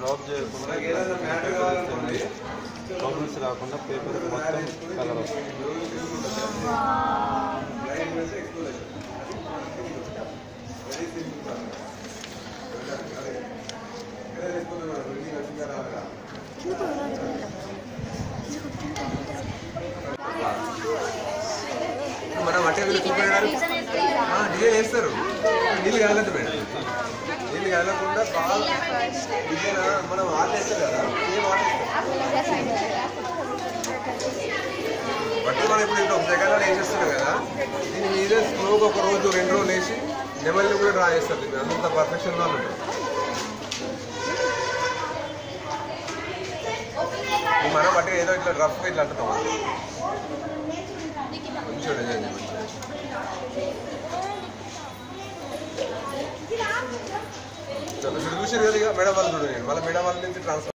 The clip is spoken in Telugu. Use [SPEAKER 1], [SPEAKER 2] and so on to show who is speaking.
[SPEAKER 1] డ్రాప్ చేయకుండా బబుల్స్ రాకుండా పేపర్ మొత్తం కలర్ వస్తుంది
[SPEAKER 2] మనం అంటే వీళ్ళు చూపించడానికి డిజైన్ వేస్తారు నీళ్ళు కలగద్దు మేడం నీళ్ళు కలగకుండా బాగా డిజైన్ మనం ఆర్ట్ వేస్తారు కదా ఏం ఆర్ట్ వేస్తారు బట్టలు మనం ఇప్పుడు ఇంట్లో ఒక సెకండ్ వేసేస్తున్నాం కదా దీని మీద స్లోగా ఒక రోజు రెండు రోజులు వేసి నెమల్ని కూడా డ్రా చేస్తారు దీన్ని అంత పర్ఫెక్షన్గా ఉంటుంది ఈ మనం బట్టి ఏదో ఇట్లా రఫ్ ఇట్లా అంటున్నాం మంచిగా డిజైన్ చూసారు కదా ఇక మేడం వాళ్ళు చూడండి మళ్ళీ మేడం వాళ్ళ నుంచి ట్రాన్స్ఫర్